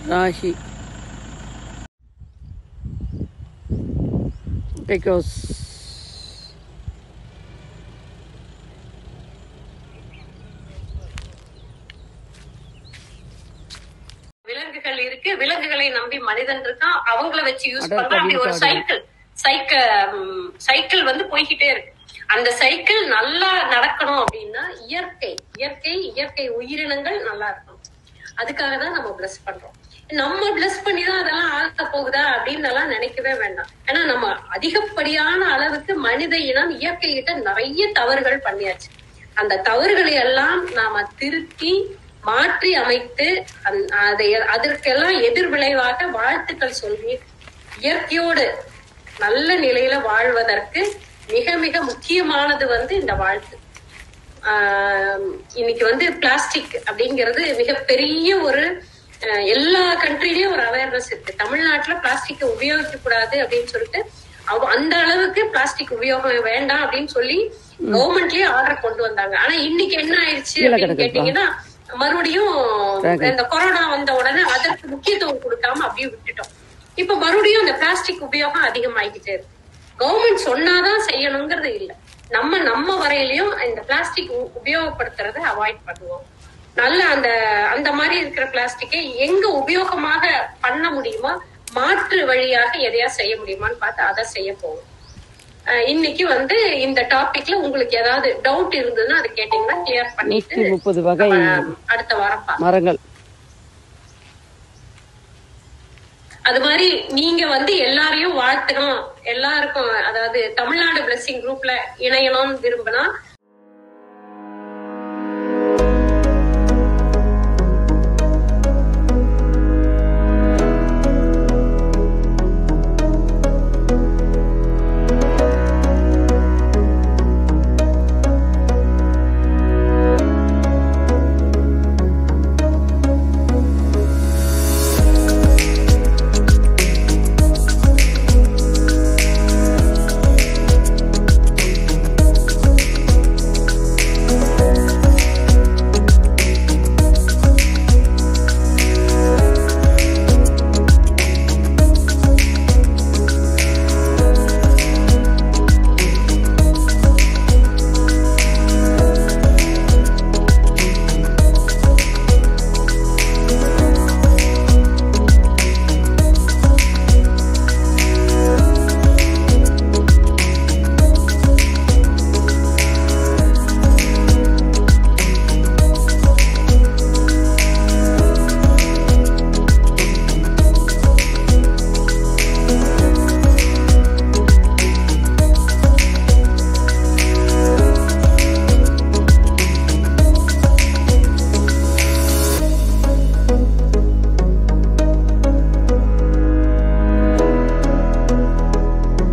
Ragi because விலங்குகள் இருக்கு விலங்குகளை நம்பி மனிதன் இருக்கான் அவங்கள வச்சு யூஸ் அடர் பண்ற அப்படி ஒரு கவிழ்காடு. சைக்கிள் சைக்கிள் சைக்கிள் வந்து போய்கிட்டே இருக்கு அந்த சைக்கிள் நல்லா நடக்கணும் அப்படின்னா இயற்கை இயற்கை இயற்கை உயிரினங்கள் நல்லா இருக்கணும் அதுக்காக தான் நம்ம பிளஸ் பண்றோம் நம்ம பிளஸ் பண்ணி தான் அதெல்லாம் ஆக போகுதா அப்படின்னு எல்லாம் நினைக்கவே வேண்டாம் ஏன்னா நம்ம அதிகப்படியான அளவுக்கு மனித இனம் இயற்கை கிட்ட நிறைய தவறுகள் பண்ணியாச்சு அந்த தவறுகளை எல்லாம் நாம திருத்தி மாற்றி அமைத்து அந்த- அதை அதற்கெல்லாம் எதிர் விளைவாக வாழ்த்துக்கள் சொல்லி இயற்கையோடு நல்ல நிலையில வாழ்வதற்கு மிக மிக முக்கியமானது வந்து இந்த வாழ்த்து ஆஹ் இன்னைக்கு வந்து பிளாஸ்டிக் அப்படிங்கிறது மிகப்பெரிய ஒரு அஹ், எல்லா கண்ட்ரிலயும் ஒரு அவேர்னஸ் இருக்கு தமிழ்நாட்டுல பிளாஸ்டிக்கை உபயோகிக்க கூடாது அப்படின்னு சொல்லிட்டு அவ- அந்த அளவுக்கு பிளாஸ்டிக் உபயோகம் வேண்டாம் அப்படின்னு சொல்லி கவர்மெண்ட்லயே ஆர்டர் கொண்டு வந்தாங்க ஆனா இன்னைக்கு என்ன ஆயிடுச்சு கீழே அப்படின்னு கிடக்குதுப்பா. கேட்டீங்கன்னா மறுபடியும் Dragon. இந்த கொரோனா வந்த உடனே அதற்கு முக்கியத்துவம் கொடுக்காம அப்படியே விட்டுட்டோம் இப்ப மறுபடியும் இந்த பிளாஸ்டிக் உபயோகம் அதிகமாகிக்கிட்டே இருக்கு கவர்மெண்ட் சொன்னாதான் செய்யணுங்கிறது இல்ல நம்ம நம்ம வரையிலயும் இந்த பிளாஸ்டிக் உபயோகப்படுத்துறதை அவாய்ட் பண்ணுவோம் நல்ல அந்த அந்த மாதிரி இருக்கிற பிளாஸ்டிக்கை எங்க உபயோகமாக பண்ண முடியுமா மாற்று வழியாக எதையா செய்ய முடியுமான்னு பார்த்து அதை செய்ய போவோம் அஹ் இன்னைக்கு வந்து இந்த டாபிக்ல உங்களுக்கு ஏதாவது டவுட் இருந்ததுன்னா அதை கேட்டீங்கன்னா கிளியர் பண்ணிட்டு நூற்றி முப்பது வகை நம்ம அடுத்த வாரம் பார்க்கலாம் மரங்கள் அது மாதிரி நீங்க வந்து எல்லாரையும் வாழ்த்தணும் எல்லாருக்கும் அதாவது தமிழ்நாடு பிளஸிங் குரூப்ல இணையணும்னு விரும்பினா